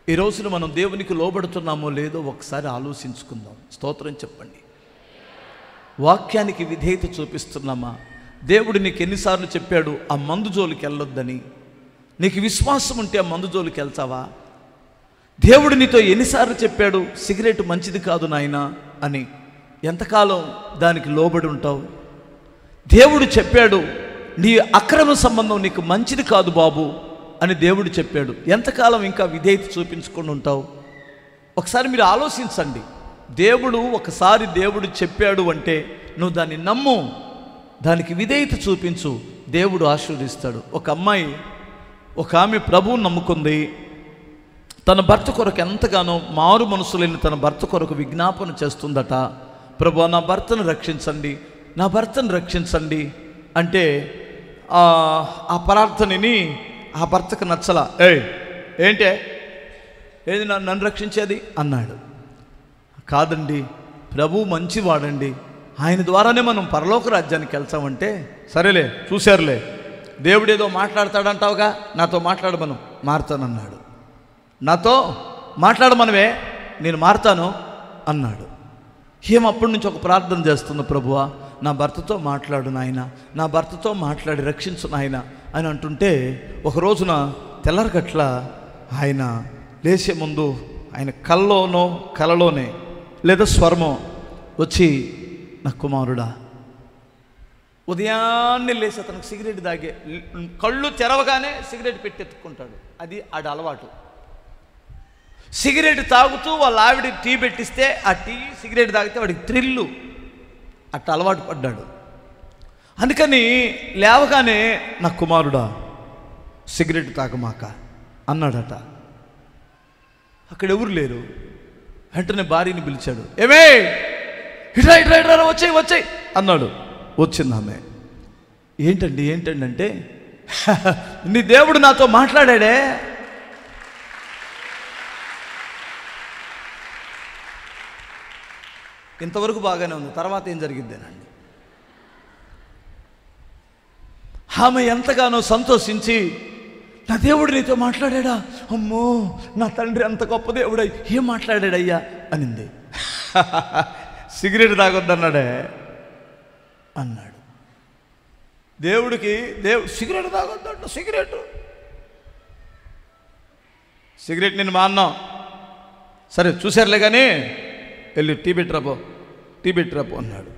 ఈ రోజున మనం దేవునికి లోబడుతున్నామో లేదో ఒకసారి ఆలోచించుకుందాం స్తోత్రం చెప్పండి వాక్యానికి విధేయత చూపిస్తున్నామా దేవుడు నీకు ఎన్నిసార్లు చెప్పాడు ఆ మందు జోలికి వెళ్ళొద్దని నీకు విశ్వాసం ఉంటే ఆ మందు జోలికి వెళ్తావా దేవుడు నీతో ఎన్నిసార్లు చెప్పాడు సిగరెట్ మంచిది కాదు నాయనా అని ఎంతకాలం దానికి లోబడి ఉంటావు దేవుడు చెప్పాడు నీ అక్రమ సంబంధం నీకు మంచిది కాదు బాబు అని దేవుడు చెప్పాడు ఎంతకాలం ఇంకా విధేయత చూపించుకొని ఉంటావు ఒకసారి మీరు ఆలోచించండి దేవుడు ఒకసారి దేవుడు చెప్పాడు అంటే నువ్వు దాన్ని నమ్ము దానికి విధేయత చూపించు దేవుడు ఆశీర్వదిస్తాడు ఒక అమ్మాయి ఒక ఆమె ప్రభువుని నమ్ముకుంది తన భర్త కొరకు ఎంతగానో మారు మనసులేని తన భర్త కొరకు విజ్ఞాపన చేస్తుందట ప్రభు నా భర్తను రక్షించండి నా భర్తను రక్షించండి అంటే ఆ ఆ ప్రార్థనని ఆ భర్తకు నచ్చలా ఏయ్ ఏంటే ఏది నన్ను నన్ను రక్షించేది అన్నాడు కాదండి ప్రభు మంచివాడండి ఆయన ద్వారానే మనం పరలోక రాజ్యానికి వెళ్తామంటే సరేలే చూశారులే దేవుడేదో మాట్లాడతాడంటావుగా నాతో మాట్లాడమను మారుతానన్నాడు నాతో మాట్లాడమనవే నేను మారుతాను అన్నాడు ఏం అప్పటి నుంచి ఒక ప్రార్థన చేస్తుంది ప్రభువా నా భర్తతో మాట్లాడు నాయన నా భర్తతో మాట్లాడి రక్షించు నాయన అని అంటుంటే ఒక రోజున తెల్లరగట్ల ఆయన లేచే ముందు ఆయన కల్లోనో కలలోనే లేదా స్వరమో వచ్చి నా కుమారుడా ఉదయాన్నే లేచి అతనికి సిగరెట్ తాగే కళ్ళు తెరవగానే సిగరెట్ పెట్టి ఎత్తుకుంటాడు అది ఆడ అలవాటు సిగరెట్ తాగుతూ వాళ్ళ ఆవిడ టీ పెట్టిస్తే ఆ టీ సిగరెట్ తాగితే వాడికి థ్రిల్లు అట్ట అలవాటు పడ్డాడు అందుకని లేవగానే నా కుమారుడా సిగరెట్ తాగమాక అన్నాడట అక్కడ ఎవరు లేరు వెంటనే భార్యని పిలిచాడు ఏమే ఇట్రా ఇట్రా ఇట్రా వచ్చాయి వచ్చాయి అన్నాడు వచ్చింది ఆమె ఏంటండి ఏంటండి అంటే నీ దేవుడు నాతో మాట్లాడాడే ఇంతవరకు బాగానే ఉంది తర్వాత ఏం జరిగిద్దేనండి ఆమె ఎంతగానో సంతోషించి నా దేవుడు నీతో మాట్లాడాడా అమ్మో నా తండ్రి అంత గొప్ప దేవుడై ఏం మాట్లాడాడయ్యా అనింది సిగరెట్ తాగొద్దన్నాడే అన్నాడు దేవుడికి దేవుడు సిగరెట్ తాగొద్దంట సిగరెట్ సిగరెట్ నేను మాన్నాం సరే చూశారులే కానీ వెళ్ళి టీ పెట్టరాపో టీ పెట్టరాపో అన్నాడు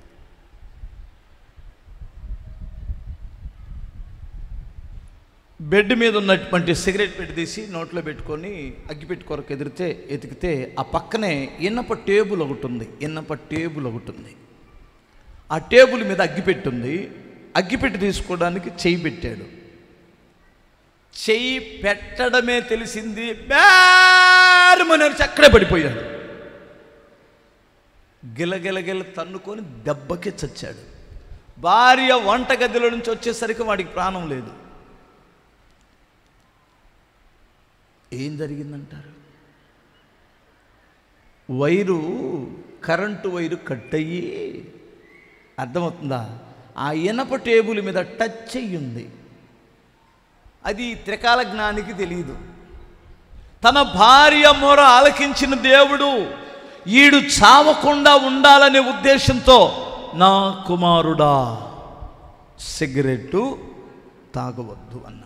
బెడ్ మీద ఉన్నటువంటి సిగరెట్ పెట్టి తీసి నోట్లో పెట్టుకొని అగ్గిపెట్టి కొరకు ఎదిరితే ఎతికితే ఆ పక్కనే ఇన్నప టేబుల్ ఒకటి ఉంది ఇన్నప టేబుల్ ఒకటి ఉంది ఆ టేబుల్ మీద అగ్గిపెట్టి ఉంది అగ్గిపెట్టి తీసుకోవడానికి చెయ్యి పెట్టాడు చెయ్యి పెట్టడమే తెలిసింది బేరమని అక్కడే పడిపోయాడు గిలగిలగిల తన్నుకొని దెబ్బకి చచ్చాడు భార్య వంటగదిలో నుంచి వచ్చేసరికి వాడికి ప్రాణం లేదు ఏం జరిగిందంటారు వైరు కరెంటు వైరు కట్ అయ్యి అర్థమవుతుందా ఆ ఇనప టేబుల్ మీద టచ్ అయ్యింది అది త్రికాల జ్ఞానికి తెలియదు తన భార్య మొర ఆలకించిన దేవుడు ఈడు చావకుండా ఉండాలనే ఉద్దేశంతో నా కుమారుడా సిగరెట్టు తాగవద్దు అన్నాడు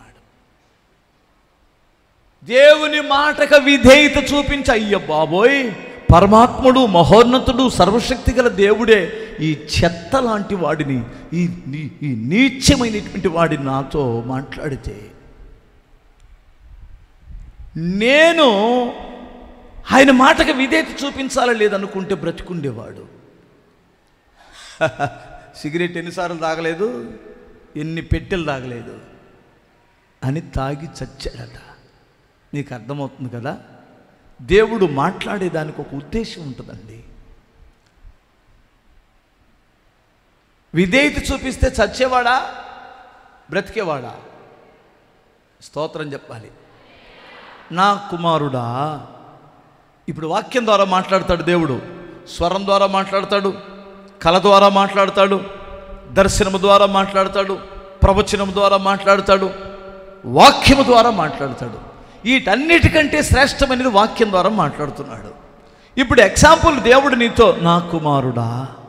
దేవుని మాటక విధేయత చూపించి అయ్య బాబోయ్ పరమాత్ముడు మహోన్నతుడు సర్వశక్తి గల దేవుడే ఈ చెత్త లాంటి వాడిని ఈ నీ- ఈ నీచమైనటువంటి వాడిని నాతో మాట్లాడితే నేను ఆయన మాటకు విధేయత చూపించాలా లేదనుకుంటే బ్రతికుండేవాడు సిగరెట్ ఎన్నిసార్లు తాగలేదు ఎన్ని పెట్టెలు తాగలేదు అని తాగి చచ్చాడట నీకు అర్థమవుతుంది కదా దేవుడు మాట్లాడేదానికి ఒక ఉద్దేశం ఉంటుందండి విధేయత చూపిస్తే చచ్చేవాడా బ్రతికేవాడా స్తోత్రం చెప్పాలి నా కుమారుడా ఇప్పుడు వాక్యం ద్వారా మాట్లాడతాడు దేవుడు స్వరం ద్వారా మాట్లాడతాడు కళ ద్వారా మాట్లాడతాడు దర్శనము ద్వారా మాట్లాడతాడు ప్రవచనం ద్వారా మాట్లాడతాడు వాక్యము ద్వారా మాట్లాడతాడు వీటన్నిటికంటే శ్రేష్టమైనది వాక్యం ద్వారా మాట్లాడుతున్నాడు ఇప్పుడు ఎగ్జాంపుల్ దేవుడు నీతో నా కుమారుడా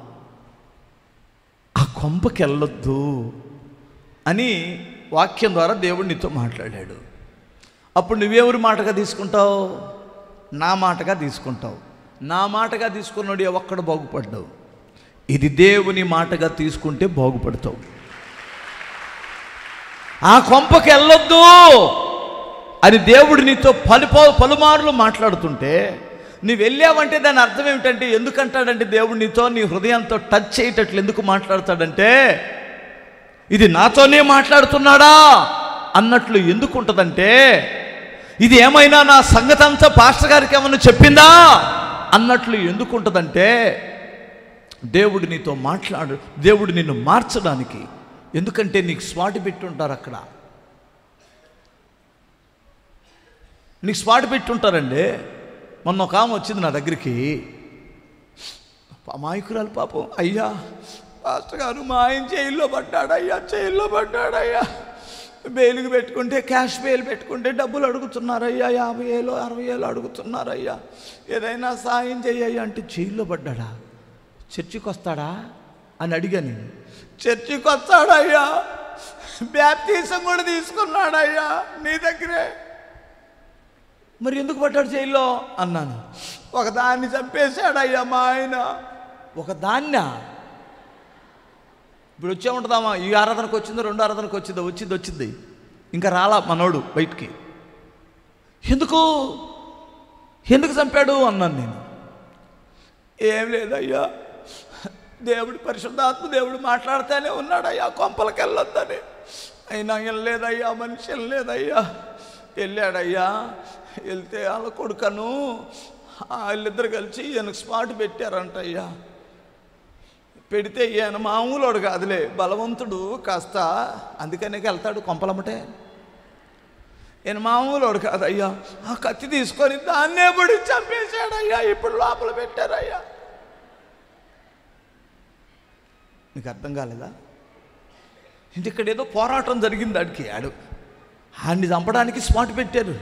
ఆ కొంపకి వెళ్ళొద్దు అని వాక్యం ద్వారా దేవుడు నీతో మాట్లాడాడు అప్పుడు నువ్వెవరి మాటగా తీసుకుంటావు నా మాటగా తీసుకుంటావు నా మాటగా తీసుకున్నాడు ఏ ఒక్కడు బాగుపడ్డావు ఇది దేవుని మాటగా తీసుకుంటే బాగుపడతావు ఆ కొంపకి వెళ్ళొద్దు అని దేవుడు నీతో పలు పలుమార్లు మాట్లాడుతుంటే నువ్వు వెళ్ళావంటే దాని అర్థం ఏమిటంటే ఎందుకంటాడంటే దేవుడు నీతో నీ హృదయంతో టచ్ చేయటట్లు ఎందుకు మాట్లాడతాడంటే ఇది నాతోనే మాట్లాడుతున్నాడా అన్నట్లు ఎందుకు ఉంటుందంటే ఇది ఏమైనా నా సంగతి అంతా పాస్టర్ గారికి ఏమన్నా చెప్పిందా అన్నట్లు ఎందుకు ఉంటుందంటే దేవుడు నీతో మాట్లాడు దేవుడు నిన్ను మార్చడానికి ఎందుకంటే నీకు స్వాటి పెట్టుంటారు అక్కడ నీకు స్పాట్ పెట్టుంటారండి మొన్న ఒక ఆమె వచ్చింది నా దగ్గరికి అమాయకురాలు పాపం అయ్యా పాస్టర్ గారు మా ఆయన జైల్లో పడ్డాడయ్యా జైల్లో పడ్డాడయ్యా బెయిల్కి పెట్టుకుంటే క్యాష్ బెయిల్ పెట్టుకుంటే డబ్బులు అడుగుతున్నారయ్యా యాభై వేలు అరవై వేలు అడుగుతున్నారయ్యా ఏదైనా సాయం చెయ్యయ్యా అంటే జైల్లో పడ్డాడా చర్చికి వస్తాడా అని అడిగా నేను చర్చికి వస్తాడయ్యా బ్యాప్తీసం కూడా తీసుకున్నాడయ్యా నీ దగ్గరే మరి ఎందుకు పడ్డాడు జైల్లో అన్నాను ఒక దాన్ని చంపేశాడయ్యా మా ఆయన ఒక దాన్న ఇప్పుడు వచ్చే ఉంటుందామా ఈ ఆరాధనకు వచ్చిందో రెండు ఆరాధనకు వచ్చిందో వచ్చింది వచ్చింది ఇంకా రాలా మనోడు బయటికి ఎందుకు ఎందుకు చంపాడు అన్నాను నేను ఏం లేదయ్యా దేవుడి పరిశుద్ధాత్మ దేవుడు మాట్లాడుతూనే ఉన్నాడయ్యా కొంపలకి వెళ్ళొద్దని అయినా వెళ్ళలేదయ్యా మనిషి వెళ్ళలేదయ్యా వెళ్ళాడయ్యా వెళ్తే వాళ్ళ కొడుకను వాళ్ళిద్దరు కలిసి ఈయనకు స్పాట్ పెట్టారంట అయ్యా పెడితే ఈయన మామూలుడు కాదులే బలవంతుడు కాస్త అందుకనే వెళ్తాడు కొంపలమ్మటే ఈయన మామూలుడు కాదయ్యా ఆ కత్తి తీసుకొని దాన్నే పడి చంపేశాడయ్యా ఇప్పుడు లోపల పెట్టారయ్యా నీకు అర్థం కాలేదా ఇంటి ఇక్కడ ఏదో పోరాటం జరిగింది ఆడికి ఆడు ఆడిని చంపడానికి స్పాట్ పెట్టారు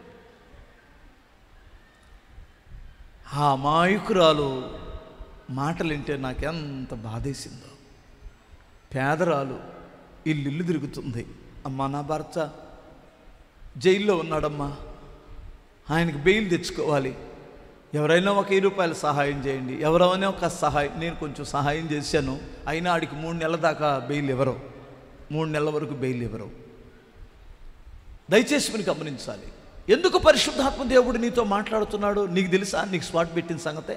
ఆ అమాయకురాలు మాటలు వింటే నాకెంత బాధేసిందో పేదరాలు ఇల్లు ఇల్లు తిరుగుతుంది అమ్మా నా భర్త జైల్లో ఉన్నాడమ్మా ఆయనకి బెయిల్ తెచ్చుకోవాలి ఎవరైనా ఒక వెయ్యి రూపాయలు సహాయం చేయండి ఎవరైనా ఒక సహాయం నేను కొంచెం సహాయం చేశాను అయినా ఆడికి మూడు నెలల దాకా బెయిల్ ఇవ్వరు మూడు నెలల వరకు బెయిల్ ఇవ్వరు దయచేసి మీరు గమనించాలి ఎందుకు పరిశుద్ధాత్మ దేవుడు నీతో మాట్లాడుతున్నాడు నీకు తెలుసా నీకు స్పాట్ పెట్టిన సంగతే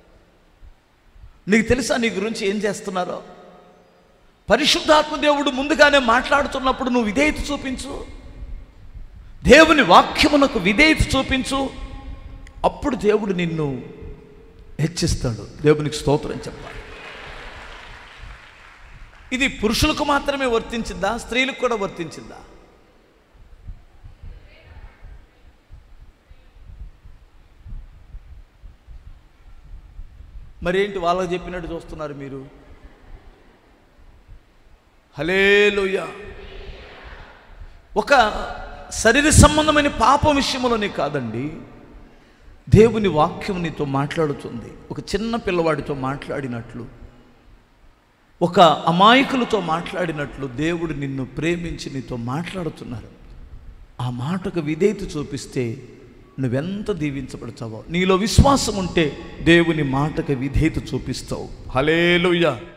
నీకు తెలుసా నీ గురించి ఏం చేస్తున్నారో పరిశుద్ధాత్మ దేవుడు ముందుగానే మాట్లాడుతున్నప్పుడు నువ్వు విధేయత చూపించు దేవుని వాక్యమునకు విధేయత చూపించు అప్పుడు దేవుడు నిన్ను హెచ్చిస్తాడు దేవునికి స్తోత్రం చెప్పాలి ఇది పురుషులకు మాత్రమే వర్తించిందా స్త్రీలకు కూడా వర్తించిందా మరేంటి వాళ్ళకి చెప్పినట్టు చూస్తున్నారు మీరు హలేలుయ ఒక శరీర సంబంధమైన పాప విషయంలోనే కాదండి దేవుని వాక్యం నీతో మాట్లాడుతుంది ఒక చిన్న పిల్లవాడితో మాట్లాడినట్లు ఒక అమాయకులతో మాట్లాడినట్లు దేవుడు నిన్ను ప్రేమించి నీతో మాట్లాడుతున్నారు ఆ మాటకు విధేయత చూపిస్తే నువ్వెంత దీవించబడతావో నీలో విశ్వాసం ఉంటే దేవుని మాటకు విధేయత చూపిస్తావు హలేలుయ్యా